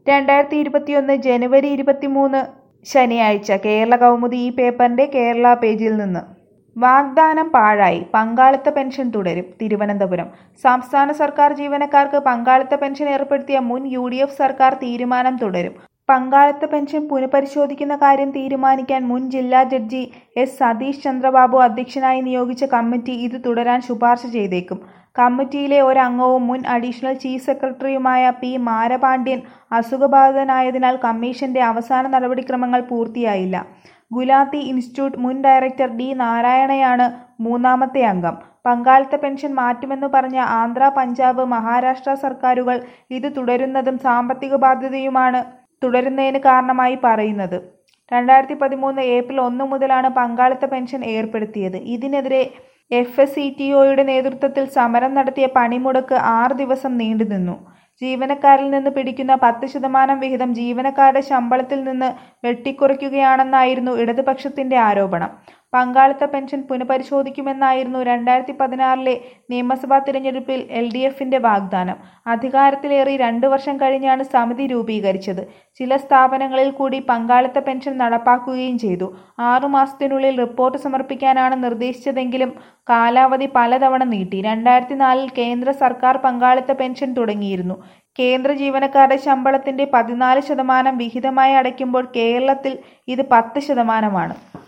രണ്ടായിരത്തി ഇരുപത്തിയൊന്ന് ജനുവരി ഇരുപത്തിമൂന്ന് ശനിയാഴ്ച കേരള കൗമുദി ഈ പേപ്പറിന്റെ കേരള പേജിൽ നിന്ന് വാഗ്ദാനം പാഴായി പങ്കാളിത്ത പെൻഷൻ തുടരും തിരുവനന്തപുരം സംസ്ഥാന സർക്കാർ ജീവനക്കാർക്ക് പങ്കാളിത്ത പെൻഷൻ ഏർപ്പെടുത്തിയ മുൻ യു ഡി എഫ് സർക്കാർ തീരുമാനം തുടരും പങ്കാളിത്ത പെൻഷൻ പുനഃപരിശോധിക്കുന്ന കാര്യം തീരുമാനിക്കാൻ മുൻ ജില്ലാ ജഡ്ജി എസ് സതീഷ് ചന്ദ്രബാബു അധ്യക്ഷനായി നിയോഗിച്ച കമ്മിറ്റി ഇത് തുടരാൻ ശുപാർശ ചെയ്തേക്കും കമ്മിറ്റിയിലെ ഒരംഗവും മുൻ അഡീഷണൽ ചീഫ് സെക്രട്ടറിയുമായ പി മാരപാണ്ഡ്യൻ അസുഖബാധിതനായതിനാൽ കമ്മീഷന്റെ അവസാന നടപടിക്രമങ്ങൾ പൂർത്തിയായില്ല ഗുലാത്തി ഇൻസ്റ്റിറ്റ്യൂട്ട് മുൻ ഡയറക്ടർ ഡി നാരായണയാണ് മൂന്നാമത്തെ അംഗം പങ്കാളിത്ത പെൻഷൻ മാറ്റുമെന്ന് പറഞ്ഞ ആന്ധ്ര പഞ്ചാബ് മഹാരാഷ്ട്ര സർക്കാരുകൾ ഇത് തുടരുന്നതും സാമ്പത്തിക ബാധ്യതയുമാണ് തുടരുന്നതിന് കാരണമായി പറയുന്നത് രണ്ടായിരത്തി പതിമൂന്ന് ഏപ്രിൽ ഒന്ന് മുതലാണ് പങ്കാളിത്ത പെൻഷൻ ഏർപ്പെടുത്തിയത് ഇതിനെതിരെ എഫ് എസ് സി ടി ഒയുടെ നേതൃത്വത്തിൽ സമരം നടത്തിയ പണിമുടക്ക് ആറ് ദിവസം നീണ്ടുനിന്നു ജീവനക്കാരിൽ നിന്ന് പിടിക്കുന്ന പത്ത് ശതമാനം വിഹിതം ജീവനക്കാരുടെ ശമ്പളത്തിൽ നിന്ന് വെട്ടിക്കുറയ്ക്കുകയാണെന്നായിരുന്നു ഇടതുപക്ഷത്തിന്റെ ആരോപണം പങ്കാളിത്ത പെൻഷൻ പുനഃപരിശോധിക്കുമെന്നായിരുന്നു രണ്ടായിരത്തി പതിനാറിലെ നിയമസഭാ തിരഞ്ഞെടുപ്പിൽ എൽ ഡി എഫിന്റെ വാഗ്ദാനം അധികാരത്തിലേറി രണ്ടു വർഷം കഴിഞ്ഞാണ് സമിതി രൂപീകരിച്ചത് ചില സ്ഥാപനങ്ങളിൽ കൂടി പങ്കാളിത്ത പെൻഷൻ നടപ്പാക്കുകയും ചെയ്തു ആറുമാസത്തിനുള്ളിൽ റിപ്പോർട്ട് സമർപ്പിക്കാനാണ് നിർദ്ദേശിച്ചതെങ്കിലും കാലാവധി പലതവണ നീട്ടി രണ്ടായിരത്തി നാലിൽ കേന്ദ്ര സർക്കാർ പങ്കാളിത്ത പെൻഷൻ തുടങ്ങിയിരുന്നു കേന്ദ്ര ജീവനക്കാരുടെ ശമ്പളത്തിന്റെ പതിനാല് ശതമാനം വിഹിതമായി അടയ്ക്കുമ്പോൾ കേരളത്തിൽ ഇത് പത്ത് ശതമാനമാണ്